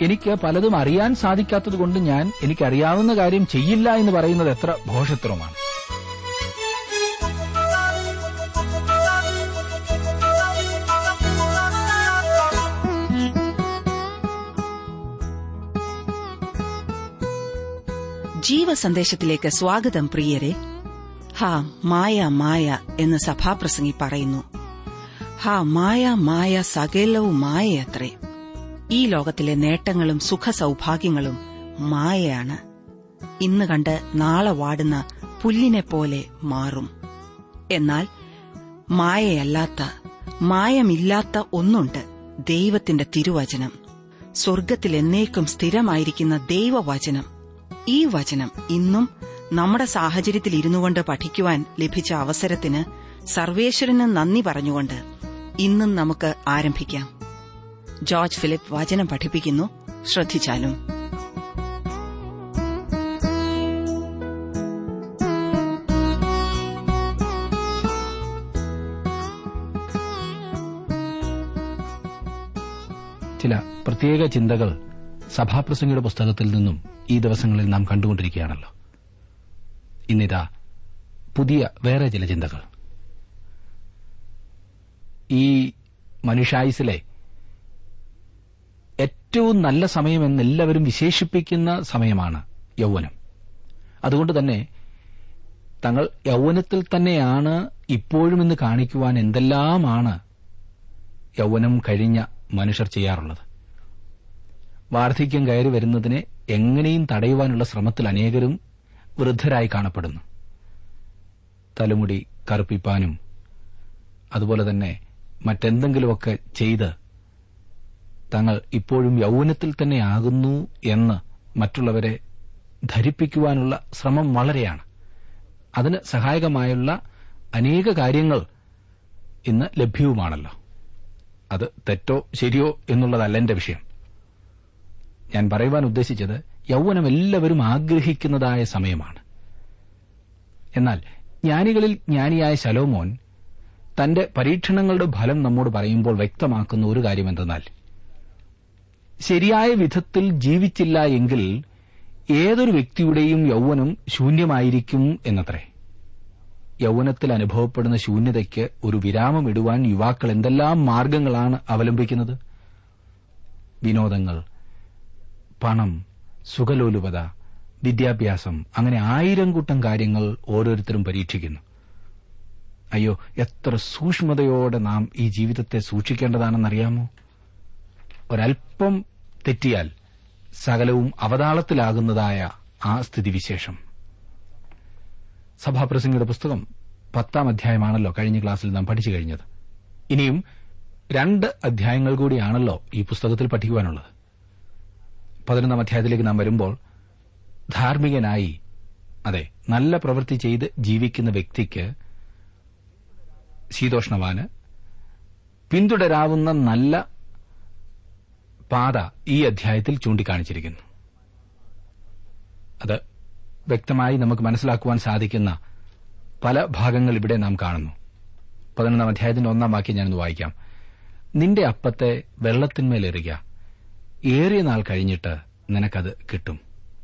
എനിക്ക് പലതും അറിയാൻ സാധിക്കാത്തതുകൊണ്ട് ഞാൻ എനിക്കറിയാവുന്ന കാര്യം ചെയ്യില്ല എന്ന് പറയുന്നത് എത്ര ഭോഷത്വമാണ് ജീവസന്ദേശത്തിലേക്ക് സ്വാഗതം പ്രിയരെ ഹാ മായ മായ എന്ന് സഭാപ്രസംഗി പറയുന്നു ഹാ മായ മായ സകലവും മായയത്രേ ഈ ലോകത്തിലെ നേട്ടങ്ങളും സുഖസൗഭാഗ്യങ്ങളും മായയാണ് ഇന്ന് കണ്ട് നാളെ വാടുന്ന പുല്ലിനെ പോലെ മാറും എന്നാൽ മായയല്ലാത്ത മായമില്ലാത്ത ഒന്നുണ്ട് ദൈവത്തിന്റെ തിരുവചനം സ്വർഗത്തിൽ എന്നേക്കും സ്ഥിരമായിരിക്കുന്ന ദൈവവചനം ഈ വചനം ഇന്നും നമ്മുടെ സാഹചര്യത്തിൽ ഇരുന്നുകൊണ്ട് പഠിക്കുവാൻ ലഭിച്ച അവസരത്തിന് സർവേശ്വരന് നന്ദി പറഞ്ഞുകൊണ്ട് ഇന്നും നമുക്ക് ആരംഭിക്കാം ജോർജ് ഫിലിപ്പ് വചനം പഠിപ്പിക്കുന്നു ശ്രദ്ധിച്ചാലും ചില പ്രത്യേക ചിന്തകൾ സഭാപ്രസംഗിയുടെ പുസ്തകത്തിൽ നിന്നും ഈ ദിവസങ്ങളിൽ നാം കണ്ടുകൊണ്ടിരിക്കുകയാണല്ലോ ഇന്നിതാ പുതിയ വേറെ ചില ചിന്തകൾ ഈ മനുഷ്യായുസിലെ ഏറ്റവും നല്ല സമയമെന്ന് എല്ലാവരും വിശേഷിപ്പിക്കുന്ന സമയമാണ് യൗവനം അതുകൊണ്ട് തന്നെ തങ്ങൾ യൗവനത്തിൽ തന്നെയാണ് ഇപ്പോഴും ഇന്ന് കാണിക്കുവാൻ എന്തെല്ലാമാണ് യൗവനം കഴിഞ്ഞ മനുഷ്യർ ചെയ്യാറുള്ളത് വാർദ്ധക്യം കയറി വരുന്നതിനെ എങ്ങനെയും തടയുവാനുള്ള ശ്രമത്തിൽ അനേകരും വൃദ്ധരായി കാണപ്പെടുന്നു തലമുടി കറുപ്പിപ്പാനും അതുപോലെ തന്നെ മറ്റെന്തെങ്കിലുമൊക്കെ ചെയ്ത് തങ്ങൾ ഇപ്പോഴും യൗവനത്തിൽ തന്നെയാകുന്നു എന്ന് മറ്റുള്ളവരെ ധരിപ്പിക്കുവാനുള്ള ശ്രമം വളരെയാണ് അതിന് സഹായകമായുള്ള അനേക കാര്യങ്ങൾ ഇന്ന് ലഭ്യവുമാണല്ലോ അത് തെറ്റോ ശരിയോ എന്നുള്ളതല്ല എന്റെ വിഷയം ഞാൻ പറയുവാൻ ഉദ്ദേശിച്ചത് യൗവനം എല്ലാവരും ആഗ്രഹിക്കുന്നതായ സമയമാണ് എന്നാൽ ജ്ഞാനികളിൽ ജ്ഞാനിയായ ശലോമോൻ തന്റെ പരീക്ഷണങ്ങളുടെ ഫലം നമ്മോട് പറയുമ്പോൾ വ്യക്തമാക്കുന്ന ഒരു കാര്യമെന്തെന്നാൽ ശരിയായ വിധത്തിൽ ജീവിച്ചില്ല എങ്കിൽ ഏതൊരു വ്യക്തിയുടെയും യൗവനം ശൂന്യമായിരിക്കും എന്നത്രേ യൗവനത്തിൽ അനുഭവപ്പെടുന്ന ശൂന്യതയ്ക്ക് ഒരു വിരാമമിടുവാൻ യുവാക്കൾ എന്തെല്ലാം മാർഗങ്ങളാണ് അവലംബിക്കുന്നത് വിനോദങ്ങൾ പണം സുഖലോലുപത വിദ്യാഭ്യാസം അങ്ങനെ ആയിരം കൂട്ടം കാര്യങ്ങൾ ഓരോരുത്തരും പരീക്ഷിക്കുന്നു അയ്യോ എത്ര സൂക്ഷ്മതയോടെ നാം ഈ ജീവിതത്തെ സൂക്ഷിക്കേണ്ടതാണെന്നറിയാമോ ഒരൽപ്പം തെറ്റിയാൽ സകലവും അവതാളത്തിലാകുന്നതായ ആ സ്ഥിതിവിശേഷം സഭാപ്രസംഗിയുടെ പുസ്തകം പത്താം അധ്യായമാണല്ലോ കഴിഞ്ഞ ക്ലാസ്സിൽ നാം പഠിച്ചു കഴിഞ്ഞത് ഇനിയും രണ്ട് അധ്യായങ്ങൾ കൂടിയാണല്ലോ ഈ പുസ്തകത്തിൽ പഠിക്കുവാനുള്ളത് പതിനൊന്നാം അധ്യായത്തിലേക്ക് നാം വരുമ്പോൾ ധാർമ്മികനായി അതെ നല്ല പ്രവൃത്തി ചെയ്ത് ജീവിക്കുന്ന വ്യക്തിക്ക് ശീതോഷ്ണവാന് പിന്തുടരാവുന്ന നല്ല പാത ഈ അധ്യായത്തിൽ ചൂണ്ടിക്കാണിച്ചിരിക്കുന്നു അത് വ്യക്തമായി നമുക്ക് മനസ്സിലാക്കുവാൻ സാധിക്കുന്ന പല ഭാഗങ്ങൾ ഇവിടെ നാം കാണുന്നു പതിനൊന്നാം അധ്യായത്തിന്റെ ഒന്നാം വാക്യം ഞാനൊന്ന് വായിക്കാം നിന്റെ അപ്പത്തെ വെള്ളത്തിന്മേലെറിയ ഏറിയ നാൾ കഴിഞ്ഞിട്ട് നിനക്കത് കിട്ടും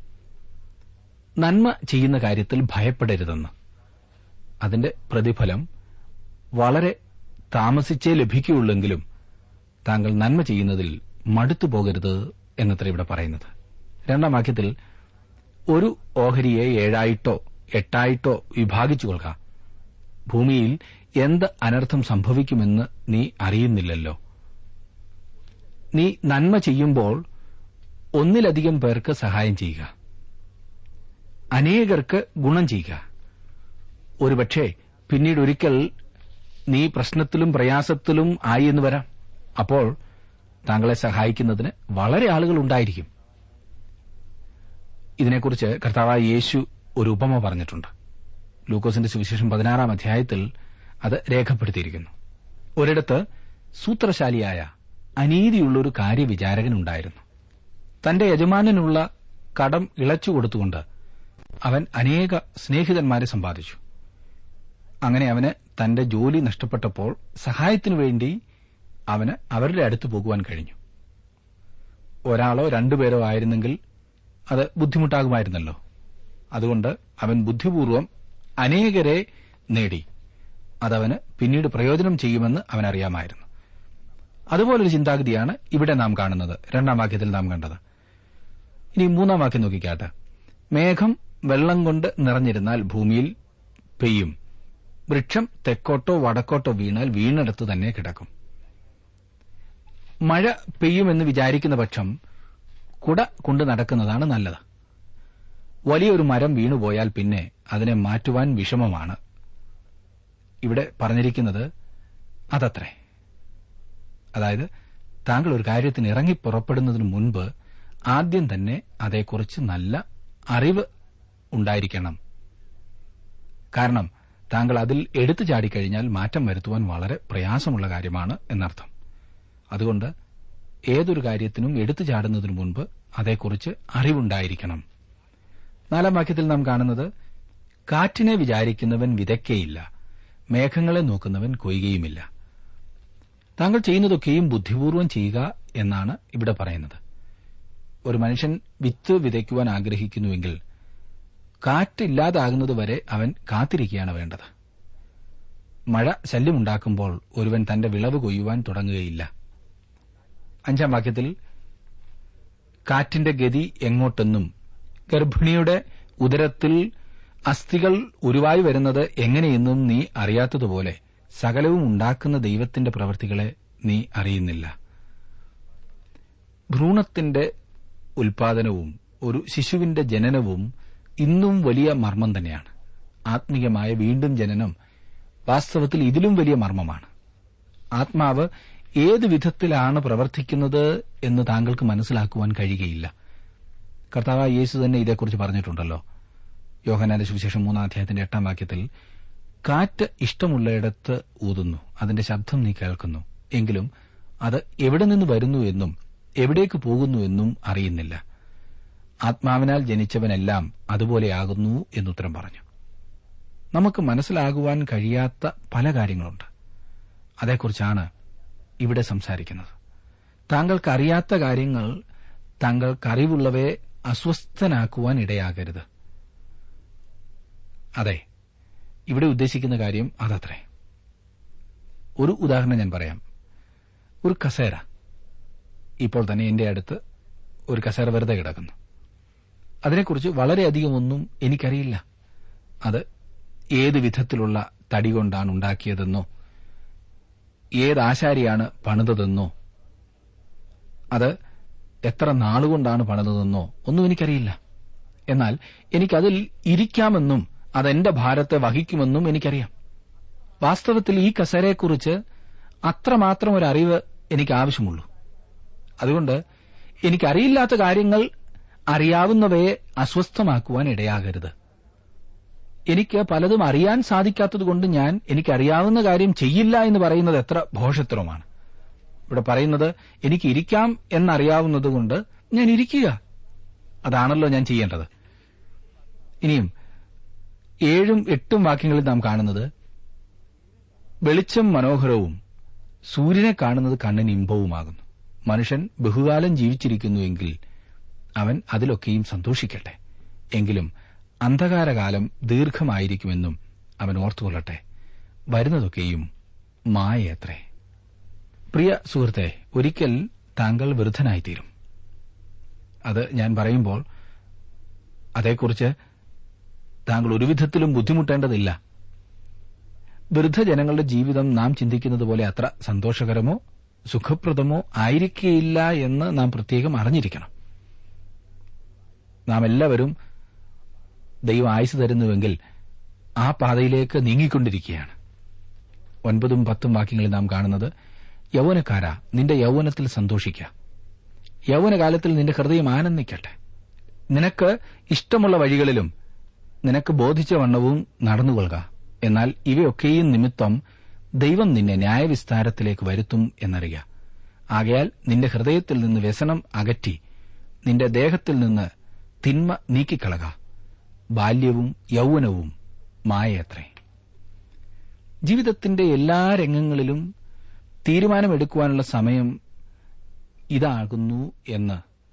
നന്മ ചെയ്യുന്ന കാര്യത്തിൽ ഭയപ്പെടരുതെന്ന് അതിന്റെ പ്രതിഫലം വളരെ താമസിച്ചേ ലഭിക്കുകയുള്ളെങ്കിലും താങ്കൾ നന്മ ചെയ്യുന്നതിൽ മടുത്തു പോകരുത് എന്നത്ര ഇവിടെ പറയുന്നത് രണ്ടാം വാക്യത്തിൽ ഒരു ഓഹരിയെ ഏഴായിട്ടോ എട്ടായിട്ടോ വിഭാഗിച്ചു കൊള്ളുക ഭൂമിയിൽ എന്ത് അനർത്ഥം സംഭവിക്കുമെന്ന് നീ അറിയുന്നില്ലല്ലോ നീ നന്മ ചെയ്യുമ്പോൾ ഒന്നിലധികം പേർക്ക് സഹായം ചെയ്യുക അനേകർക്ക് ഗുണം ചെയ്യുക ഒരുപക്ഷെ പിന്നീട് ഒരിക്കൽ നീ പ്രശ്നത്തിലും പ്രയാസത്തിലും ആയി എന്ന് വരാം അപ്പോൾ താങ്കളെ സഹായിക്കുന്നതിന് വളരെ ആളുകൾ ഉണ്ടായിരിക്കും ഇതിനെക്കുറിച്ച് കർത്താവായ യേശു ഒരു ഉപമ പറഞ്ഞിട്ടുണ്ട് ലൂക്കോസിന്റെ സുവിശേഷം പതിനാറാം അധ്യായത്തിൽ അത് രേഖപ്പെടുത്തിയിരിക്കുന്നു ഒരിടത്ത് സൂത്രശാലിയായ അനീതിയുള്ള ഒരു കാര്യവിചാരകനുണ്ടായിരുന്നു തന്റെ യജമാനനുള്ള കടം ഇളച്ചു കൊടുത്തുകൊണ്ട് അവൻ അനേക സ്നേഹിതന്മാരെ സമ്പാദിച്ചു അങ്ങനെ അവന് തന്റെ ജോലി നഷ്ടപ്പെട്ടപ്പോൾ സഹായത്തിനു വേണ്ടി അവന് അവരുടെ അടുത്ത് പോകുവാൻ കഴിഞ്ഞു ഒരാളോ രണ്ടുപേരോ ആയിരുന്നെങ്കിൽ അത് ബുദ്ധിമുട്ടാകുമായിരുന്നല്ലോ അതുകൊണ്ട് അവൻ ബുദ്ധിപൂർവം അനേകരെ നേടി അതവന് പിന്നീട് പ്രയോജനം ചെയ്യുമെന്ന് അവൻ അറിയാമായിരുന്നു അതുപോലൊരു ചിന്താഗതിയാണ് ഇവിടെ നാം കാണുന്നത് രണ്ടാം വാക്യത്തിൽ നാം കണ്ടത് ഇനി മൂന്നാം വാക്യം നോക്കിക്കാട്ടെ മേഘം വെള്ളം കൊണ്ട് നിറഞ്ഞിരുന്നാൽ ഭൂമിയിൽ പെയ്യും വൃക്ഷം തെക്കോട്ടോ വടക്കോട്ടോ വീണാൽ വീണെടുത്ത് തന്നെ കിടക്കും മഴ പെയ്യുമെന്ന് വിചാരിക്കുന്ന പക്ഷം കുട കൊണ്ട് നടക്കുന്നതാണ് നല്ലത് വലിയൊരു മരം വീണുപോയാൽ പിന്നെ അതിനെ മാറ്റുവാൻ വിഷമമാണ് ഇവിടെ പറഞ്ഞിരിക്കുന്നത് അതത്രേ അതായത് താങ്കൾ ഒരു കാര്യത്തിന് ഇറങ്ങി പുറപ്പെടുന്നതിന് മുൻപ് ആദ്യം തന്നെ അതേക്കുറിച്ച് നല്ല അറിവ് ഉണ്ടായിരിക്കണം കാരണം താങ്കൾ അതിൽ എടുത്തു ചാടിക്കഴിഞ്ഞാൽ മാറ്റം വരുത്തുവാൻ വളരെ പ്രയാസമുള്ള കാര്യമാണ് എന്നർത്ഥം അതുകൊണ്ട് ഏതൊരു കാര്യത്തിനും എടുത്തു ചാടുന്നതിനു മുൻപ് അതേക്കുറിച്ച് അറിവുണ്ടായിരിക്കണം നാലാം വാക്യത്തിൽ നാം കാണുന്നത് കാറ്റിനെ വിചാരിക്കുന്നവൻ വിതയ്ക്കയില്ല മേഘങ്ങളെ നോക്കുന്നവൻ കൊയ്യുകയുമില്ല താങ്കൾ ചെയ്യുന്നതൊക്കെയും ബുദ്ധിപൂർവം ചെയ്യുക എന്നാണ് ഇവിടെ പറയുന്നത് ഒരു മനുഷ്യൻ വിത്ത് വിതയ്ക്കുവാൻ ആഗ്രഹിക്കുന്നുവെങ്കിൽ കാറ്റില്ലാതാകുന്നതുവരെ അവൻ കാത്തിരിക്കുകയാണ് വേണ്ടത് മഴ ശല്യമുണ്ടാക്കുമ്പോൾ ഒരുവൻ തന്റെ വിളവ് കൊയ്യുവാൻ തുടങ്ങുകയില്ല അഞ്ചാം വാക്യത്തിൽ കാറ്റിന്റെ ഗതി എങ്ങോട്ടെന്നും ഗർഭിണിയുടെ ഉദരത്തിൽ അസ്ഥികൾ ഉരുവായി വരുന്നത് എങ്ങനെയെന്നും നീ അറിയാത്തതുപോലെ സകലവും ഉണ്ടാക്കുന്ന ദൈവത്തിന്റെ പ്രവൃത്തികളെ നീ അറിയുന്നില്ല ഭ്രൂണത്തിന്റെ ഉൽപാദനവും ഒരു ശിശുവിന്റെ ജനനവും ഇന്നും വലിയ മർമ്മം തന്നെയാണ് ആത്മീയമായ വീണ്ടും ജനനം വാസ്തവത്തിൽ ഇതിലും വലിയ മർമ്മമാണ് ആത്മാവ് ഏത് വിധത്തിലാണ് പ്രവർത്തിക്കുന്നത് എന്ന് താങ്കൾക്ക് മനസ്സിലാക്കുവാൻ കഴിയുകയില്ല കർത്താവായ യേശു തന്നെ ഇതേക്കുറിച്ച് പറഞ്ഞിട്ടുണ്ടല്ലോ യോഹനാന്റെ സുവിശേഷം മൂന്നാം അധ്യായത്തിന്റെ എട്ടാം വാക്യത്തിൽ കാറ്റ് ഇഷ്ടമുള്ളയിടത്ത് ഊതുന്നു അതിന്റെ ശബ്ദം നീ കേൾക്കുന്നു എങ്കിലും അത് എവിടെ നിന്ന് വരുന്നു എന്നും എവിടേക്ക് പോകുന്നു എന്നും അറിയുന്നില്ല ആത്മാവിനാൽ ജനിച്ചവനെല്ലാം അതുപോലെയാകുന്നു എന്നുത്തരം പറഞ്ഞു നമുക്ക് മനസ്സിലാകുവാൻ കഴിയാത്ത പല കാര്യങ്ങളുണ്ട് അതേക്കുറിച്ചാണ് ഇവിടെ സംസാരിക്കുന്നത് താങ്കൾക്കറിയാത്ത കാര്യങ്ങൾ താങ്കൾക്കറിവുള്ളവയെ അസ്വസ്ഥനാക്കുവാൻ ഇടയാകരുത് അതെ ഇവിടെ ഉദ്ദേശിക്കുന്ന കാര്യം അതത്രേ ഒരു ഉദാഹരണം ഞാൻ പറയാം ഒരു കസേര ഇപ്പോൾ തന്നെ എന്റെ അടുത്ത് ഒരു കസേര വെറുതെ കിടക്കുന്നു അതിനെക്കുറിച്ച് വളരെയധികം ഒന്നും എനിക്കറിയില്ല അത് ഏത് വിധത്തിലുള്ള തടി കൊണ്ടാണ് ഉണ്ടാക്കിയതെന്നോ ഏത് ആശാരിയാണ് പണിതതെന്നോ അത് എത്ര നാളുകൊണ്ടാണ് പണിതതെന്നോ ഒന്നും എനിക്കറിയില്ല എന്നാൽ എനിക്കതിൽ ഇരിക്കാമെന്നും അതെന്റെ ഭാരത്തെ വഹിക്കുമെന്നും എനിക്കറിയാം വാസ്തവത്തിൽ ഈ കസേരയെക്കുറിച്ച് അത്രമാത്രം ഒരു അറിവ് എനിക്ക് ആവശ്യമുള്ളൂ അതുകൊണ്ട് എനിക്കറിയില്ലാത്ത കാര്യങ്ങൾ അറിയാവുന്നവയെ അസ്വസ്ഥമാക്കുവാൻ ഇടയാകരുത് എനിക്ക് പലതും അറിയാൻ സാധിക്കാത്തതുകൊണ്ട് ഞാൻ എനിക്കറിയാവുന്ന കാര്യം ചെയ്യില്ല എന്ന് പറയുന്നത് എത്ര ഭോഷത്വമാണ് ഇവിടെ പറയുന്നത് എനിക്ക് ഇരിക്കാം എന്നറിയാവുന്നതുകൊണ്ട് ഞാൻ ഇരിക്കുക അതാണല്ലോ ഞാൻ ചെയ്യേണ്ടത് ഇനിയും ഏഴും എട്ടും വാക്യങ്ങളിൽ നാം കാണുന്നത് വെളിച്ചം മനോഹരവും സൂര്യനെ കാണുന്നത് കണ്ണിന് ഇമ്പവുമാകുന്നു മനുഷ്യൻ ബഹുകാലം ജീവിച്ചിരിക്കുന്നുവെങ്കിൽ അവൻ അതിലൊക്കെയും സന്തോഷിക്കട്ടെ എങ്കിലും അന്ധകാരകാലം ദീർഘമായിരിക്കുമെന്നും അവൻ ഓർത്തുകൊള്ളട്ടെ വരുന്നതൊക്കെയും മായയത്രേ പ്രിയ സുഹൃത്തെ ഒരിക്കൽ താങ്കൾ വൃദ്ധനായിത്തീരും അത് ഞാൻ പറയുമ്പോൾ അതേക്കുറിച്ച് താങ്കൾ ഒരു വിധത്തിലും ബുദ്ധിമുട്ടേണ്ടതില്ല വൃദ്ധജനങ്ങളുടെ ജീവിതം നാം ചിന്തിക്കുന്നത് പോലെ അത്ര സന്തോഷകരമോ സുഖപ്രദമോ ആയിരിക്കുകയില്ല എന്ന് നാം പ്രത്യേകം അറിഞ്ഞിരിക്കണം നാം എല്ലാവരും ദൈവം ആയുസ് തരുന്നുവെങ്കിൽ ആ പാതയിലേക്ക് നീങ്ങിക്കൊണ്ടിരിക്കുകയാണ് ഒൻപതും പത്തും വാക്യങ്ങളിൽ നാം കാണുന്നത് യൗവനക്കാര നിന്റെ യൗവനത്തിൽ സന്തോഷിക്ക യൗവനകാലത്തിൽ നിന്റെ ഹൃദയം ആനന്ദിക്കട്ടെ നിനക്ക് ഇഷ്ടമുള്ള വഴികളിലും നിനക്ക് ബോധിച്ച വണ്ണവും നടന്നുകൊള്ളുക എന്നാൽ ഇവയൊക്കെയും നിമിത്തം ദൈവം നിന്നെ ന്യായവിസ്താരത്തിലേക്ക് വരുത്തും എന്നറിയുക ആകയാൽ നിന്റെ ഹൃദയത്തിൽ നിന്ന് വ്യസനം അകറ്റി നിന്റെ ദേഹത്തിൽ നിന്ന് തിന്മ നീക്കിക്കളക ബാല്യവും യൗവനവും മായയത്രേ ജീവിതത്തിന്റെ എല്ലാ രംഗങ്ങളിലും തീരുമാനമെടുക്കുവാനുള്ള സമയം ഇതാകുന്നു എന്ന്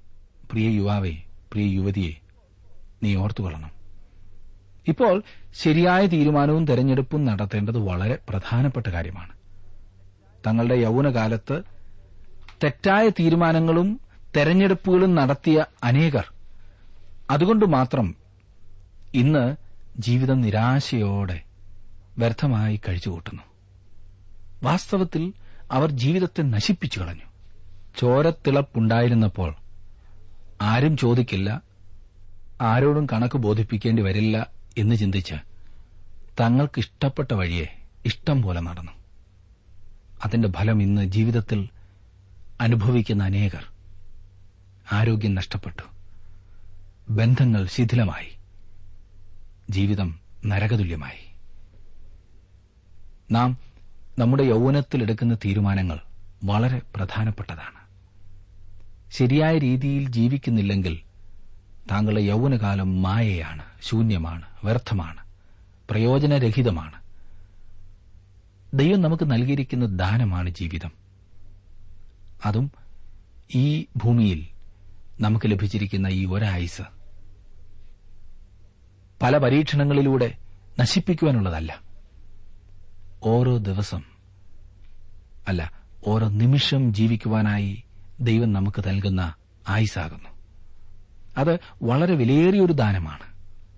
പ്രിയ യുവാവേ പ്രിയ യുവതിയെ നീ ഓർത്തുകൊള്ളണം ഇപ്പോൾ ശരിയായ തീരുമാനവും തെരഞ്ഞെടുപ്പും നടത്തേണ്ടത് വളരെ പ്രധാനപ്പെട്ട കാര്യമാണ് തങ്ങളുടെ യൗവനകാലത്ത് തെറ്റായ തീരുമാനങ്ങളും തെരഞ്ഞെടുപ്പുകളും നടത്തിയ അനേകർ അതുകൊണ്ട് മാത്രം ഇന്ന് ജീവിതം നിരാശയോടെ വ്യർത്ഥമായി കഴിച്ചുകൂട്ടുന്നു വാസ്തവത്തിൽ അവർ ജീവിതത്തെ നശിപ്പിച്ചു കളഞ്ഞു ചോരത്തിളപ്പുണ്ടായിരുന്നപ്പോൾ ആരും ചോദിക്കില്ല ആരോടും കണക്ക് ബോധിപ്പിക്കേണ്ടി വരില്ല എന്ന് ചിന്തിച്ച് തങ്ങൾക്കിഷ്ടപ്പെട്ട വഴിയെ ഇഷ്ടം പോലെ നടന്നു അതിന്റെ ഫലം ഇന്ന് ജീവിതത്തിൽ അനുഭവിക്കുന്ന അനേകർ ആരോഗ്യം നഷ്ടപ്പെട്ടു ബന്ധങ്ങൾ ശിഥിലമായി ജീവിതം നരകതുല്യമായി നാം നമ്മുടെ യൗവനത്തിൽ എടുക്കുന്ന തീരുമാനങ്ങൾ വളരെ പ്രധാനപ്പെട്ടതാണ് ശരിയായ രീതിയിൽ ജീവിക്കുന്നില്ലെങ്കിൽ താങ്കളുടെ യൗവനകാലം മായയാണ് ശൂന്യമാണ് വ്യർത്ഥമാണ് പ്രയോജനരഹിതമാണ് ദൈവം നമുക്ക് നൽകിയിരിക്കുന്ന ദാനമാണ് ജീവിതം അതും ഈ ഭൂമിയിൽ നമുക്ക് ലഭിച്ചിരിക്കുന്ന ഈ ഒരായുസ് പല പരീക്ഷണങ്ങളിലൂടെ നശിപ്പിക്കുവാനുള്ളതല്ല ഓരോ ദിവസം അല്ല ഓരോ നിമിഷം ജീവിക്കുവാനായി ദൈവം നമുക്ക് നൽകുന്ന ആയുസാകുന്നു അത് വളരെ വിലയേറിയൊരു ദാനമാണ്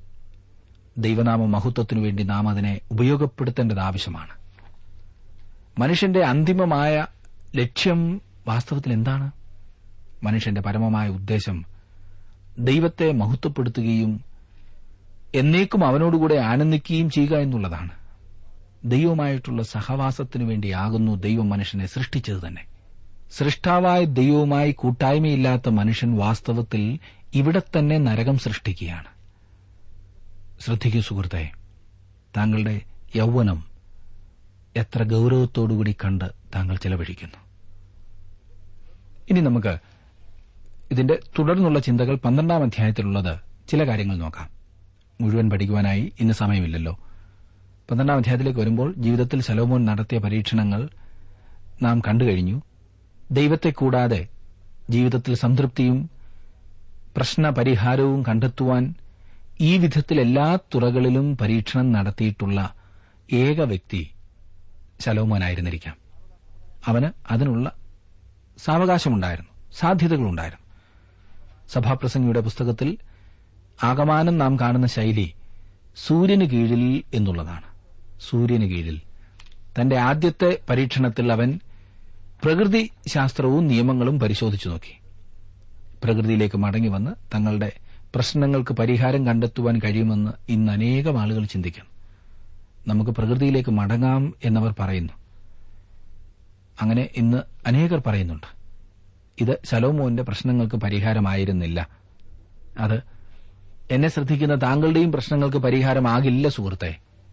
ദൈവനാമ മഹത്വത്തിനു വേണ്ടി നാം അതിനെ ഉപയോഗപ്പെടുത്തേണ്ടത് ആവശ്യമാണ് മനുഷ്യന്റെ അന്തിമമായ ലക്ഷ്യം വാസ്തവത്തിൽ എന്താണ് മനുഷ്യന്റെ പരമമായ ഉദ്ദേശം ദൈവത്തെ മഹത്വപ്പെടുത്തുകയും എന്നേക്കും അവനോടുകൂടെ ആനന്ദിക്കുകയും ചെയ്യുക എന്നുള്ളതാണ് ദൈവമായിട്ടുള്ള സഹവാസത്തിനു വേണ്ടിയാകുന്നു ദൈവം മനുഷ്യനെ സൃഷ്ടിച്ചത് തന്നെ സൃഷ്ടാവായ ദൈവവുമായി കൂട്ടായ്മയില്ലാത്ത മനുഷ്യൻ വാസ്തവത്തിൽ ഇവിടെ തന്നെ നരകം സൃഷ്ടിക്കുകയാണ് ശ്രദ്ധിക്കൂ സുഹൃത്തെ താങ്കളുടെ യൗവനം എത്ര ഗൌരവത്തോടുകൂടി കണ്ട് താങ്കൾ ചെലവഴിക്കുന്നു ഇനി നമുക്ക് ഇതിന്റെ തുടർന്നുള്ള ചിന്തകൾ പന്ത്രണ്ടാം അധ്യായത്തിലുള്ളത് ചില കാര്യങ്ങൾ നോക്കാം മുഴുവൻ പഠിക്കുവാനായി ഇന്ന് സമയമില്ലല്ലോ പന്ത്രണ്ടാം അധ്യായത്തിലേക്ക് വരുമ്പോൾ ജീവിതത്തിൽ ശലോമോൻ നടത്തിയ പരീക്ഷണങ്ങൾ നാം കണ്ടുകഴിഞ്ഞു ദൈവത്തെ കൂടാതെ ജീവിതത്തിൽ സംതൃപ്തിയും പ്രശ്നപരിഹാരവും കണ്ടെത്തുവാൻ ഈ വിധത്തിൽ എല്ലാ തുറകളിലും പരീക്ഷണം നടത്തിയിട്ടുള്ള ഏക വ്യക്തി ശലോമോനായിരുന്നിരിക്കാം അവന് അതിനുള്ള സാവകാശമുണ്ടായിരുന്നു സാധ്യതകളുണ്ടായിരുന്നു സഭാപ്രസംഗിയുടെ പുസ്തകത്തിൽ ആകമാനം നാം കാണുന്ന ശൈലി സൂര്യന് കീഴിൽ എന്നുള്ളതാണ് സൂര്യന് കീഴിൽ തന്റെ ആദ്യത്തെ പരീക്ഷണത്തിൽ അവൻ പ്രകൃതി ശാസ്ത്രവും നിയമങ്ങളും പരിശോധിച്ചു നോക്കി പ്രകൃതിയിലേക്ക് മടങ്ങി വന്ന് തങ്ങളുടെ പ്രശ്നങ്ങൾക്ക് പരിഹാരം കണ്ടെത്തുവാൻ കഴിയുമെന്ന് ഇന്ന് അനേകം ആളുകൾ ചിന്തിക്കുന്നു നമുക്ക് പ്രകൃതിയിലേക്ക് മടങ്ങാം എന്നവർ പറയുന്നു അങ്ങനെ ഇന്ന് അനേകർ പറയുന്നുണ്ട് ഇത് ശലോമോന്റെ പ്രശ്നങ്ങൾക്ക് പരിഹാരമായിരുന്നില്ല അത് എന്നെ ശ്രദ്ധിക്കുന്ന താങ്കളുടെയും പ്രശ്നങ്ങൾക്ക് പരിഹാരമാകില്ല സുഹൃത്തെ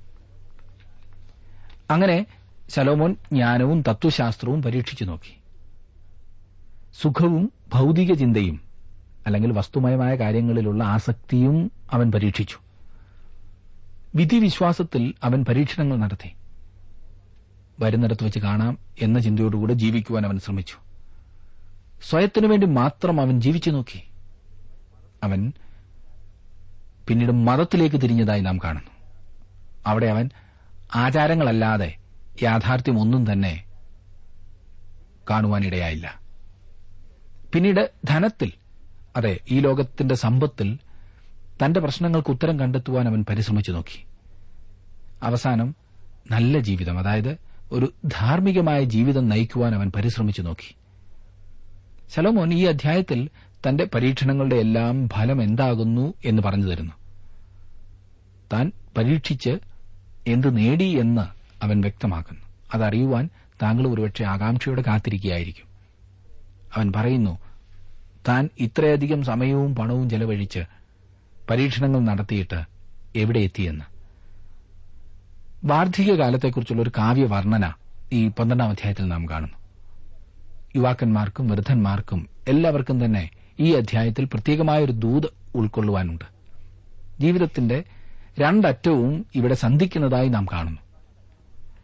അങ്ങനെ ശലോമോൻ ജ്ഞാനവും തത്വശാസ്ത്രവും പരീക്ഷിച്ചു നോക്കി സുഖവും ഭൗതിക ചിന്തയും അല്ലെങ്കിൽ വസ്തുമയമായ കാര്യങ്ങളിലുള്ള ആസക്തിയും അവൻ പരീക്ഷിച്ചു വിധിവിശ്വാസത്തിൽ അവൻ പരീക്ഷണങ്ങൾ നടത്തി വരുന്നിടത്ത് വെച്ച് കാണാം എന്ന ചിന്തയോടുകൂടെ ജീവിക്കുവാൻ അവൻ ശ്രമിച്ചു സ്വയത്തിനു വേണ്ടി മാത്രം അവൻ ജീവിച്ചു നോക്കി അവൻ പിന്നീട് മതത്തിലേക്ക് തിരിഞ്ഞതായി നാം കാണുന്നു അവിടെ അവൻ ആചാരങ്ങളല്ലാതെ യാഥാർത്ഥ്യമൊന്നും തന്നെ കാണുവാനിടയായില്ല പിന്നീട് ധനത്തിൽ അതെ ഈ ലോകത്തിന്റെ സമ്പത്തിൽ തന്റെ പ്രശ്നങ്ങൾക്ക് ഉത്തരം കണ്ടെത്തുവാൻ അവൻ പരിശ്രമിച്ചു നോക്കി അവസാനം നല്ല ജീവിതം അതായത് ഒരു ധാർമ്മികമായ ജീവിതം നയിക്കുവാൻ അവൻ പരിശ്രമിച്ചു നോക്കി ശലോമോൻ ഈ അധ്യായത്തിൽ തന്റെ പരീക്ഷണങ്ങളുടെ എല്ലാം ഫലം എന്താകുന്നു എന്ന് പറഞ്ഞു തരുന്നു താൻ പരീക്ഷിച്ച് എന്ത് നേടി എന്ന് അവൻ വ്യക്തമാക്കുന്നു അതറിയുവാൻ താങ്കൾ ഒരുപക്ഷെ ആകാംക്ഷയോടെ കാത്തിരിക്കുകയായിരിക്കും അവൻ പറയുന്നു താൻ ഇത്രയധികം സമയവും പണവും ചെലവഴിച്ച് പരീക്ഷണങ്ങൾ നടത്തിയിട്ട് എവിടെ എത്തിയെന്ന് വാർദ്ധക്യകാലത്തെക്കുറിച്ചുള്ള ഒരു കാവ്യവർണ്ണന ഈ പന്ത്രണ്ടാം അധ്യായത്തിൽ നാം കാണുന്നു യുവാക്കന്മാർക്കും വൃദ്ധന്മാർക്കും എല്ലാവർക്കും തന്നെ ഈ അധ്യായത്തിൽ പ്രത്യേകമായ ഒരു ദൂത് ഉൾക്കൊള്ളുവാനുണ്ട് ജീവിതത്തിന്റെ രണ്ടറ്റവും ഇവിടെ സന്ധിക്കുന്നതായി നാം കാണുന്നു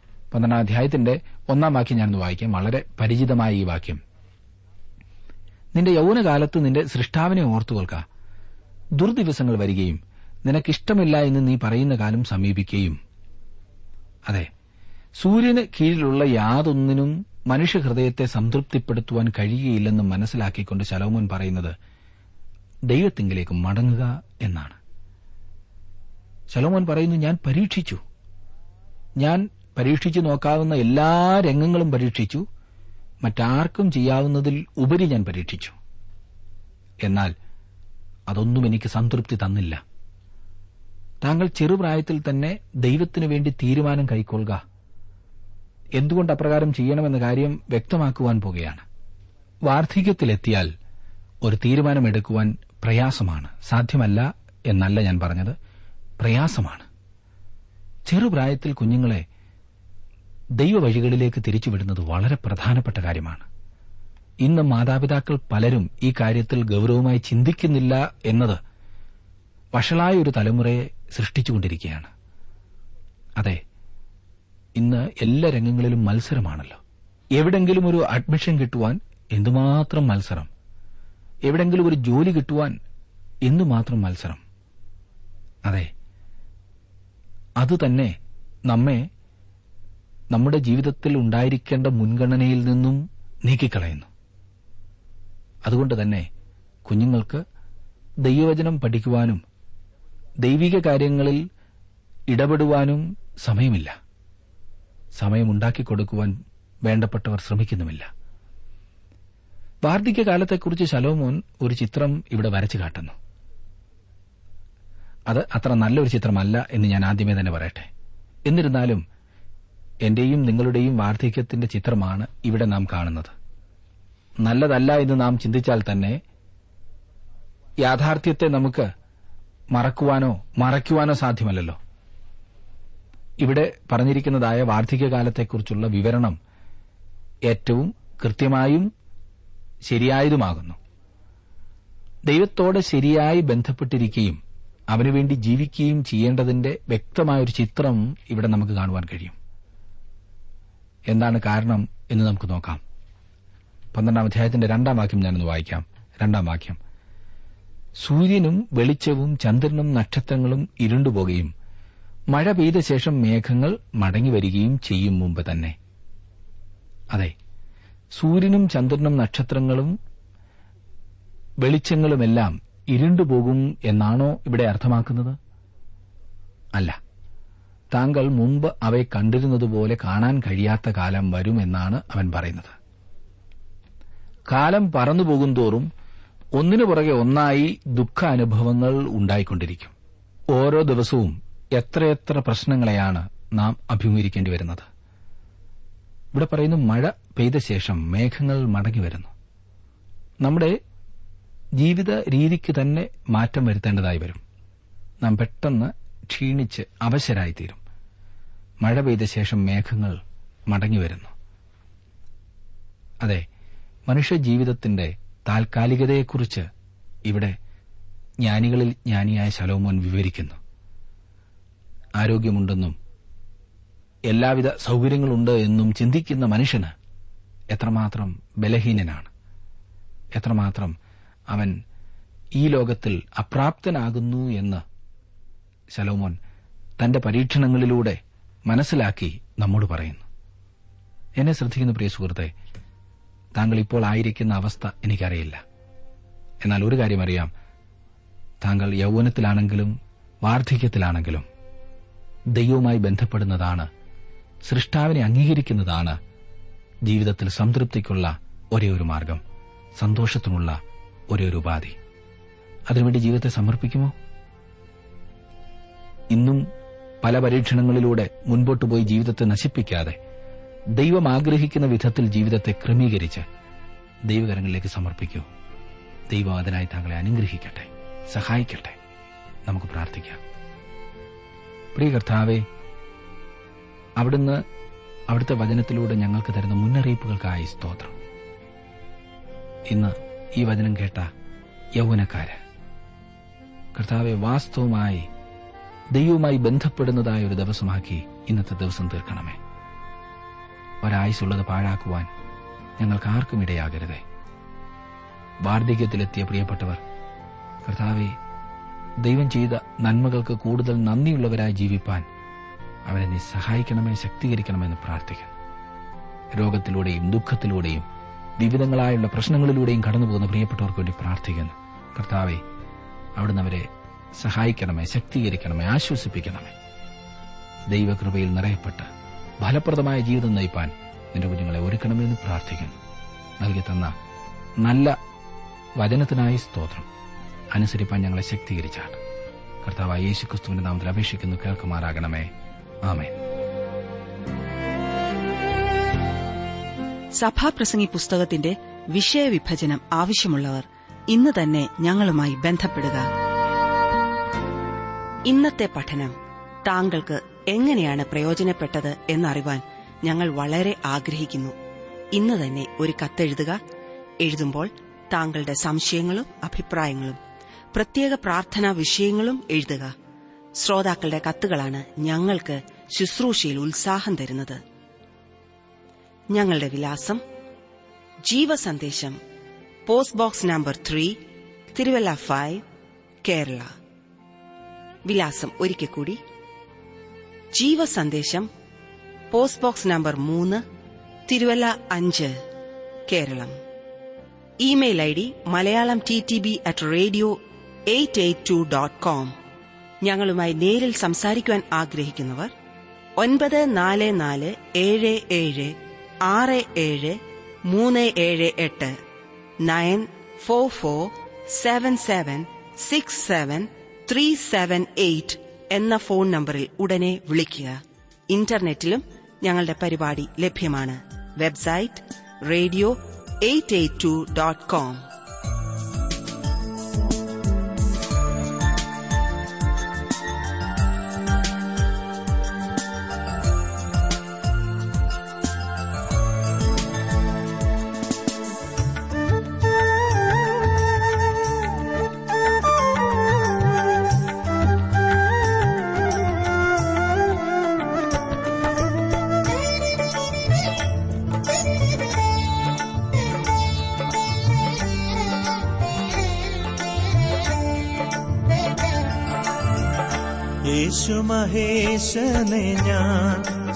പന്ത്രണ്ടാം അധ്യായത്തിന്റെ ഒന്നാം വാക്യം ഞാനൊന്ന് വായിക്കാം വളരെ പരിചിതമായ ഈ വാക്യം നിന്റെ യൗവനകാലത്ത് നിന്റെ സൃഷ്ടാവിനെ ഓർത്തുകൊൽക്ക ദുർദിവസങ്ങൾ വരികയും നിനക്കിഷ്ടമില്ല എന്ന് നീ പറയുന്ന കാലം സമീപിക്കുകയും അതെ സൂര്യന് കീഴിലുള്ള യാതൊന്നിനും മനുഷ്യഹൃദയത്തെ സംതൃപ്തിപ്പെടുത്തുവാൻ കഴിയുകയില്ലെന്ന് മനസ്സിലാക്കിക്കൊണ്ട് ശലോമോൻ പറയുന്നത് ദൈവത്തിങ്കിലേക്ക് മടങ്ങുക എന്നാണ് ശലോമോൻ പറയുന്നു ഞാൻ പരീക്ഷിച്ചു ഞാൻ പരീക്ഷിച്ചു നോക്കാവുന്ന എല്ലാ രംഗങ്ങളും പരീക്ഷിച്ചു മറ്റാർക്കും ചെയ്യാവുന്നതിൽ ഉപരി ഞാൻ പരീക്ഷിച്ചു എന്നാൽ അതൊന്നും എനിക്ക് സംതൃപ്തി തന്നില്ല താങ്കൾ ചെറുപ്രായത്തിൽ തന്നെ ദൈവത്തിനു വേണ്ടി തീരുമാനം കൈക്കൊള്ളുക എന്തുകൊണ്ട് അപ്രകാരം ചെയ്യണമെന്ന കാര്യം വ്യക്തമാക്കുവാൻ പോകുകയാണ് വാർദ്ധക്യത്തിലെത്തിയാൽ ഒരു തീരുമാനമെടുക്കുവാൻ പ്രയാസമാണ് സാധ്യമല്ല എന്നല്ല ഞാൻ പറഞ്ഞത് പ്രയാസമാണ് ചെറുപ്രായത്തിൽ കുഞ്ഞുങ്ങളെ ദൈവവഴികളിലേക്ക് തിരിച്ചുവിടുന്നത് വളരെ പ്രധാനപ്പെട്ട കാര്യമാണ് ഇന്ന് മാതാപിതാക്കൾ പലരും ഈ കാര്യത്തിൽ ഗൌരവമായി ചിന്തിക്കുന്നില്ല എന്നത് വഷളായ ഒരു തലമുറയെ സൃഷ്ടിച്ചുകൊണ്ടിരിക്കുകയാണ് അതെ ഇന്ന് എല്ലാ രംഗങ്ങളിലും മത്സരമാണല്ലോ എവിടെങ്കിലും ഒരു അഡ്മിഷൻ കിട്ടുവാൻ എന്തുമാത്രം മത്സരം എവിടെങ്കിലും ഒരു ജോലി കിട്ടുവാൻ എന്തുമാത്രം മത്സരം അതെ അതുതന്നെ നമ്മെ നമ്മുടെ ജീവിതത്തിൽ ഉണ്ടായിരിക്കേണ്ട മുൻഗണനയിൽ നിന്നും നീക്കിക്കളയുന്നു അതുകൊണ്ട് തന്നെ കുഞ്ഞുങ്ങൾക്ക് ദൈവവചനം പഠിക്കുവാനും ദൈവിക കാര്യങ്ങളിൽ ഇടപെടുവാനും സമയമില്ല സമയമുണ്ടാക്കി കൊടുക്കുവാൻ വേണ്ടപ്പെട്ടവർ ശ്രമിക്കുന്നുമില്ല വാർദ്ധക്യകാലത്തെക്കുറിച്ച് ശലോമോൻ ഒരു ചിത്രം ഇവിടെ വരച്ചു കാട്ടുന്നു അത് അത്ര നല്ലൊരു ചിത്രമല്ല എന്ന് ഞാൻ ആദ്യമേ തന്നെ പറയട്ടെ എന്നിരുന്നാലും എന്റെയും നിങ്ങളുടെയും വാർദ്ധക്യത്തിന്റെ ചിത്രമാണ് ഇവിടെ നാം കാണുന്നത് നല്ലതല്ല എന്ന് നാം ചിന്തിച്ചാൽ തന്നെ യാഥാർത്ഥ്യത്തെ നമുക്ക് മറക്കുവാനോ മറയ്ക്കുവാനോ സാധ്യമല്ലല്ലോ ഇവിടെ പറഞ്ഞിരിക്കുന്നതായ വാർദ്ധക്യകാലത്തെക്കുറിച്ചുള്ള വിവരണം ഏറ്റവും കൃത്യമായും ശരിയായതുമാകുന്നു ദൈവത്തോട് ശരിയായി ബന്ധപ്പെട്ടിരിക്കുകയും അവനുവേണ്ടി ജീവിക്കുകയും ചെയ്യേണ്ടതിന്റെ വ്യക്തമായൊരു ചിത്രം ഇവിടെ നമുക്ക് കാണുവാൻ കഴിയും എന്താണ് കാരണം എന്ന് നമുക്ക് നോക്കാം പന്ത്രണ്ടാം അധ്യായത്തിന്റെ രണ്ടാം വാക്യം ഞാനൊന്ന് വായിക്കാം രണ്ടാം വാക്യം സൂര്യനും വെളിച്ചവും ചന്ദ്രനും നക്ഷത്രങ്ങളും ഇരുണ്ടുപോകുകയും മഴ പെയ്ത ശേഷം മേഘങ്ങൾ മടങ്ങിവരികയും ചെയ്യും മുമ്പ് തന്നെ അതെ സൂര്യനും ചന്ദ്രനും നക്ഷത്രങ്ങളും വെളിച്ചങ്ങളുമെല്ലാം ഇരുണ്ടുപോകും എന്നാണോ ഇവിടെ അർത്ഥമാക്കുന്നത് അല്ല താങ്കൾ മുമ്പ് അവയെ കണ്ടിരുന്നതുപോലെ കാണാൻ കഴിയാത്ത കാലം വരുമെന്നാണ് അവൻ പറയുന്നത് കാലം പറന്നുപോകുന്തോറും ഒന്നിനു പുറകെ ഒന്നായി ദുഃഖാനുഭവങ്ങൾ ഉണ്ടായിക്കൊണ്ടിരിക്കും ഓരോ ദിവസവും എത്രയെത്ര പ്രശ്നങ്ങളെയാണ് നാം അഭിമുഖീകരിക്കേണ്ടി വരുന്നത് ഇവിടെ പറയുന്നു മഴ പെയ്ത ശേഷം മേഘങ്ങൾ മടങ്ങി വരുന്നു നമ്മുടെ ജീവിത രീതിക്ക് തന്നെ മാറ്റം വരുത്തേണ്ടതായി വരും നാം പെട്ടെന്ന് ക്ഷീണിച്ച് അവശരായിത്തീരും മഴ പെയ്ത ശേഷം മേഘങ്ങൾ മടങ്ങി വരുന്നു അതെ മനുഷ്യജീവിതത്തിന്റെ താൽക്കാലികതയെക്കുറിച്ച് ഇവിടെ ജ്ഞാനികളിൽ ജ്ഞാനിയായ ശലോമോൻ വിവരിക്കുന്നു ആരോഗ്യമുണ്ടെന്നും എല്ലാവിധ സൗകര്യങ്ങളുണ്ട് എന്നും ചിന്തിക്കുന്ന മനുഷ്യന് എത്രമാത്രം ബലഹീനനാണ് എത്രമാത്രം അവൻ ഈ ലോകത്തിൽ അപ്രാപ്തനാകുന്നു എന്ന് ശലോമോൻ തന്റെ പരീക്ഷണങ്ങളിലൂടെ മനസ്സിലാക്കി നമ്മോട് പറയുന്നു എന്നെ ശ്രദ്ധിക്കുന്ന പ്രിയ സുഹൃത്തെ താങ്കൾ ഇപ്പോൾ ആയിരിക്കുന്ന അവസ്ഥ എനിക്കറിയില്ല എന്നാൽ ഒരു കാര്യം അറിയാം താങ്കൾ യൗവനത്തിലാണെങ്കിലും വാർദ്ധക്യത്തിലാണെങ്കിലും ദൈവവുമായി ബന്ധപ്പെടുന്നതാണ് സൃഷ്ടാവിനെ അംഗീകരിക്കുന്നതാണ് ജീവിതത്തിൽ സംതൃപ്തിക്കുള്ള ഒരേ ഒരു മാർഗം സന്തോഷത്തിനുള്ള ഒരേ ഒരു ഉപാധി അതിനുവേണ്ടി ജീവിതത്തെ സമർപ്പിക്കുമോ ഇന്നും പല പരീക്ഷണങ്ങളിലൂടെ മുൻപോട്ട് പോയി ജീവിതത്തെ നശിപ്പിക്കാതെ ദൈവം ആഗ്രഹിക്കുന്ന വിധത്തിൽ ജീവിതത്തെ ക്രമീകരിച്ച് ദൈവകരങ്ങളിലേക്ക് സമർപ്പിക്കൂ ദൈവം അതിനായി താങ്കളെ അനുഗ്രഹിക്കട്ടെ സഹായിക്കട്ടെ നമുക്ക് പ്രാർത്ഥിക്കാം പ്രിയ കർത്താവെ അവിടുന്ന് അവിടുത്തെ വചനത്തിലൂടെ ഞങ്ങൾക്ക് തരുന്ന മുന്നറിയിപ്പുകൾക്കായി സ്തോത്രം ഇന്ന് ഈ വചനം കേട്ട യൗവനക്കാര് കർത്താവെ വാസ്തവമായി ദൈവവുമായി ബന്ധപ്പെടുന്നതായ ഒരു ദിവസമാക്കി ഇന്നത്തെ ദിവസം തീർക്കണമേ ഒരായുസുള്ളത് പാഴാക്കുവാൻ ഞങ്ങൾക്ക് ആർക്കും ഇടയാകരുതേ വാർദ്ധക്യത്തിലെത്തിയ പ്രിയപ്പെട്ടവർ കർത്താവെ ദൈവം ചെയ്ത നന്മകൾക്ക് കൂടുതൽ നന്ദിയുള്ളവരായി ജീവിപ്പാൻ അവരെ നീ സഹായിക്കണമേ ശക്തീകരിക്കണമെന്ന് പ്രാർത്ഥിക്കുന്നു രോഗത്തിലൂടെയും ദുഃഖത്തിലൂടെയും വിവിധങ്ങളായുള്ള പ്രശ്നങ്ങളിലൂടെയും കടന്നുപോകുന്ന പ്രിയപ്പെട്ടവർക്ക് വേണ്ടി പ്രാർത്ഥിക്കുന്നു കർത്താവെ അവിടുന്ന് അവരെ സഹായിക്കണമേ ശക്തീകരിക്കണമേ ആശ്വസിപ്പിക്കണമേ ദൈവകൃപയിൽ നിറയപ്പെട്ട് ഫലപ്രദമായ ജീവിതം നയിപ്പാൻ നിന്റെ കുഞ്ഞുങ്ങളെ ഒരുക്കണമെന്ന് പ്രാർത്ഥിക്കുന്നു നൽകി തന്ന നല്ല വചനത്തിനായി സ്തോത്രം അനുസരിപ്പാൻ ഞങ്ങളെ ശക്തീകരിച്ചാണ് കർത്താവായ യേശു ക്രിസ്തുവിന്റെ നാമത്തിൽ അപേക്ഷിക്കുന്നു കേൾക്കുമാറാകണമേ ആമേൻ സഭാപ്രസംഗി പുസ്തകത്തിന്റെ വിഷയവിഭജനം ആവശ്യമുള്ളവർ ഇന്ന് തന്നെ ഞങ്ങളുമായി ബന്ധപ്പെടുക ഇന്നത്തെ പഠനം താങ്കൾക്ക് എങ്ങനെയാണ് പ്രയോജനപ്പെട്ടത് എന്നറിവാൻ ഞങ്ങൾ വളരെ ആഗ്രഹിക്കുന്നു ഇന്ന് തന്നെ ഒരു കത്തെഴുതുക എഴുതുമ്പോൾ താങ്കളുടെ സംശയങ്ങളും അഭിപ്രായങ്ങളും പ്രത്യേക പ്രാർത്ഥനാ വിഷയങ്ങളും എഴുതുക ശ്രോതാക്കളുടെ കത്തുകളാണ് ഞങ്ങൾക്ക് ശുശ്രൂഷയിൽ ഉത്സാഹം തരുന്നത് ഞങ്ങളുടെ വിലാസം ജീവസന്ദേശം post box number three Thiruvalla five Kerala വിലാസം ഒരിക്കൽ കൂടി ജീവസന്ദേശം പോസ്റ്റ് ബോക്സ് നമ്പർ മൂന്ന് തിരുവല്ല അഞ്ച് Keralam email I D Malayalam T T B at radio eight eight two dot com ഞങ്ങളുമായി നേരിൽ സംസാരിക്കുവാൻ ആഗ്രഹിക്കുന്നവർ ഒൻപത് നാല് നാല് ഏഴ് ഏഴ് ആറ് ഏഴ് മൂന്ന് ഏഴ് എട്ട് nine four four seven seven six seven three seven eight എന്ന ഫോൺ നമ്പറിൽ ഉടനെ വിളിക്കുക ഇന്റർനെറ്റിലും ഞങ്ങളുടെ പരിപാടി ലഭ്യമാണ് website radio eight eight two dot com Yeshu മഹേശനെ ഞാൻ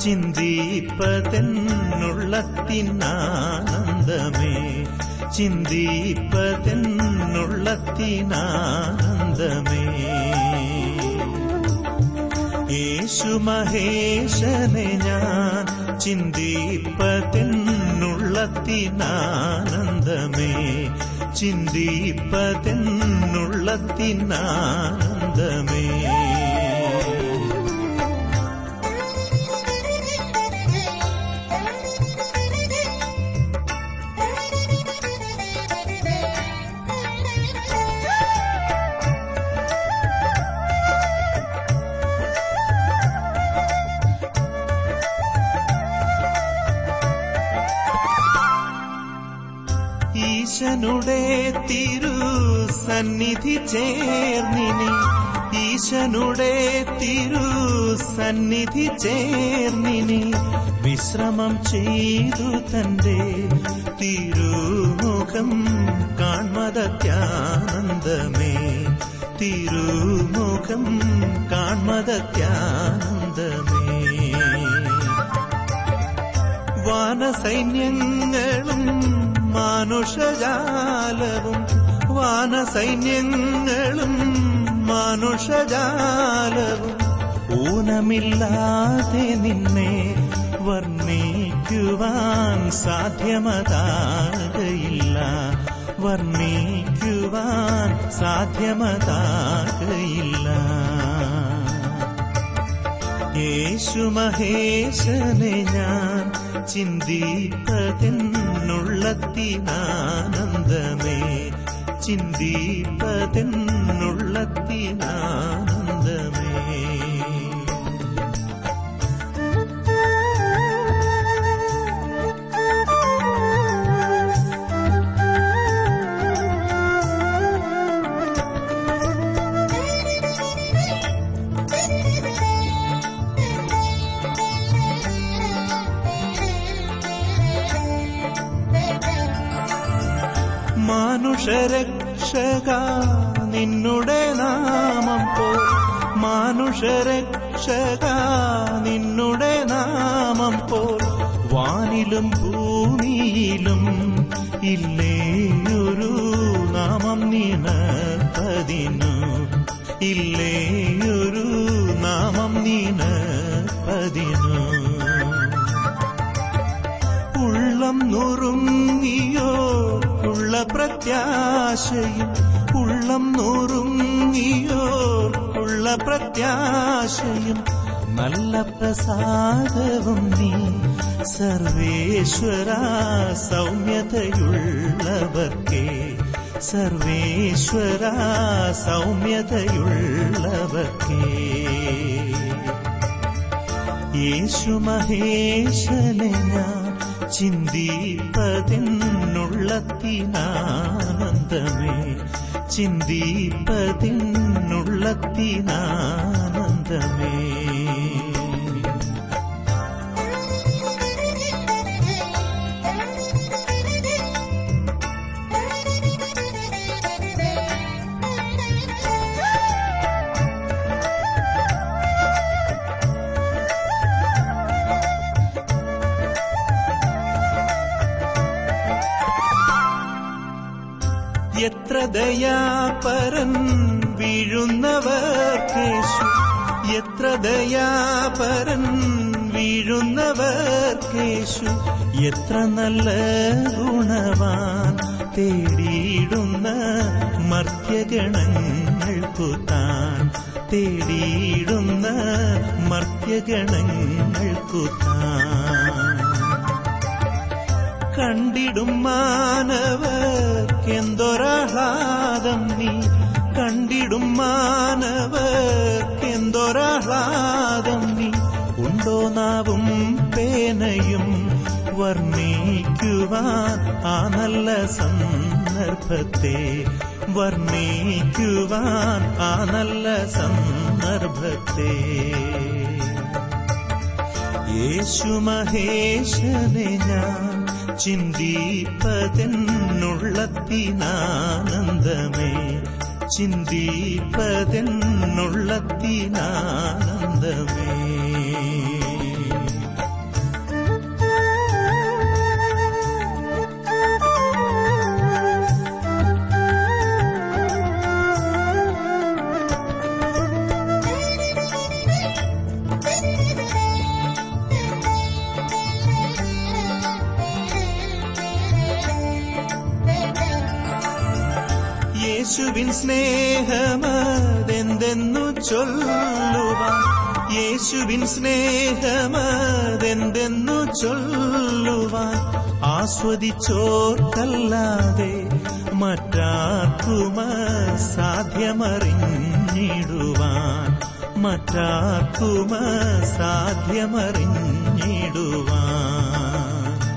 ചിന്തിപ്പതെന്നുള്ളത്തിനാനന്ദമേ ചിന്തിപ്പതെന്നുള്ളത്തിനാനന്ദമേ യേശു മഹേശനെ ഞാൻ ചിന്തിപ്പതെന്നുള്ളത്തിനാനന്ദമേ ചിന്തിപ്പതെന്നുള്ളത്തിനാനന്ദമേ ഈശനുടെ തിരു സന്നിധി ചേർന്നിനി ഈശനുടെ തിരു സന്നിധി ചേർന്നിനി വിശ്രമം ചെയ്തു തന്റെ തിരുമുഖം കാൺമതത്യാനന്ദമേ തിരുമുഖം കാൺമതത്യാനന്ദമേ വാനസൈന്യങ്ങളും മാനുഷജാലവും വാനസൈന്യങ്ങളും മാനുഷജാലവും ഊനമില്ലാതെ നിന്നെ വർണ്ണിക്കുവാൻ സാധ്യമതാകയില്ല വർണ്ണിക്കുവാൻ സാധ്യമതാകയില്ല യേശു മഹേശനെ ഞാൻ ചിന്തിപ്പതെന്നുള്ളത്തിനാനന്ദമേ ചിന്തിപ്പതെന്നുള്ളത്തിനാനന്ദമേ മാനുഷരക്ഷക നിന്നുടെ നാമം പോ മാനുഷരക്ഷക നിന്നുടെ നാമം പോ വാനിലും ഭൂമിയിലും ഇല്ലേയൊരു നാമം നിനപ്പതിനു ഇല്ലേയൊരു നാമം നിനപ്പതിനു ഉള്ളം നുറുങ്ങിയോ ഉള്ള പ്രത്യാശയും ഉള്ളം നുറുങ്ങിയോ ഉള്ള പ്രത്യാശയും നല്ല പ്രസാദവും നീ സർവേശ്വര സൗമ്യതയുള്ളവർക്കേ സർവേശ്വര സൗമ്യതയുള്ളവർക്കേ യേശു മഹേശനെ ഞാൻ ചിന്തിപ്പതിനുള്ളത്തിനാനന്ദമേ ചിന്തിപ്പതിനുള്ളത്തിനാനന്ദമേ എത്ര ദയാപരൻ വീഴുന്നവർക്കേശു എത്ര ദയാപരൻ വീഴുന്നവർക്കേശു എത്ര നല്ല ഗുണവാൻ തേടിയിടുന്ന മർത്യഗണങ്ങൾക്കു താൻ തേടിയിടുന്ന മർത്യഗണങ്ങൾക്കു താൻ കണ്ടിടും മാനവർക്കെന്തൊരാഹ്ലാദം നീ കണ്ടിടും മാനവർക്കെന്തൊരാഹ്ലാദം നീ ഉണ്ടോ നാവും പേനയും വർണ്ണിക്കുവാൻ ആ നല്ല സന്ദർഭത്തെ വർണ്ണിക്കുവാൻ ആ നല്ല സന്ദർഭത്തെ യേശു മഹേശനെ ഞാൻ ചിന്തിപ്പതെന്നുള്ളത്തിനാനന്ദമേ ചിന്തിപ്പതെന്നുള്ളത്തിനാനന്ദമേ യേശുവിൻ സ്നേഹമതെന്തെന്നു ചൊല്ലുവാൻ യേശുവിൻ സ്നേഹമതെന്തെന്നു ചൊല്ലുവാൻ ആസ്വദിച്ചോർക്കല്ലാതെ മറ്റാർക്കുമ സാധ്യമറിഞ്ഞിടുവാൻ മറ്റാർക്കുമ സാധ്യമറിഞ്ഞിടുവാൻ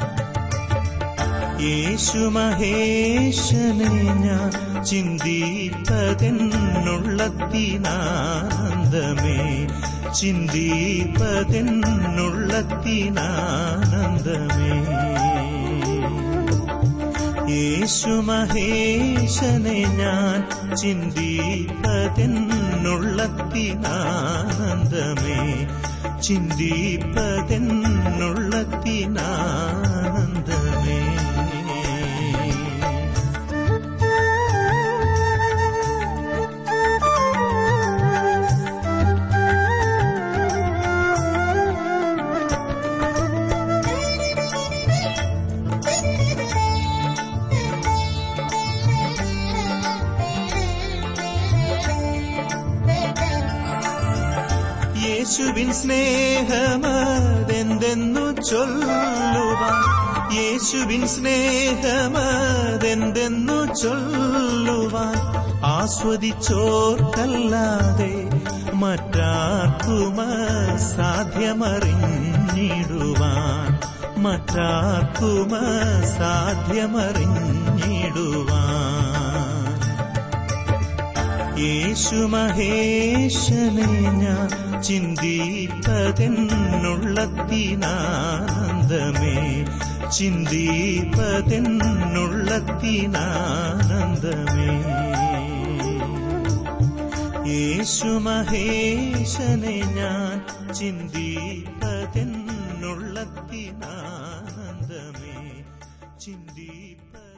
യേശു മഹേശനെ ഞാൻ ചിന്തിപ്പതെന്നുള്ളത്തിനാനന്ദമേ ചിന്തിപ്പതെന്നുള്ളത്തിനാനന്ദമേ യേശു മഹേശനെ ഞാൻ ചിന്തിപ്പതെന്നുള്ളത്തിനാനന്ദമേ ചിന്തിപ്പതെന്നുള്ളത്തിനാനന്ദമേ യേശുവിൻ സ്നേഹമതെന്തെന്നു ചൊല്ലുവാൻ യേശുവിൻ സ്നേഹമതെന്തെന്നു ചൊല്ലുവാൻ ആസ്വദിച്ചോർക്കല്ലാതെ മറ്റാർക്കുമ സാധ്യമറിഞ്ഞിടുവാൻ മറ്റാർക്കുമ സാധ്യമറിഞ്ഞിടുവാൻ യേശു മഹേശനെ ഞാൻ ചിന്തിപ്പതെന്നുള്ളത്തിനാനന്ദമേ ചിന്തിപ്പതെന്നുള്ളത്തിനാനന്ദമേ യേശു മഹേശനെ ഞാൻ ചിന്തിപ്പതെന്നുള്ളത്തിനാനന്ദമേ ചിന്തിപ്പ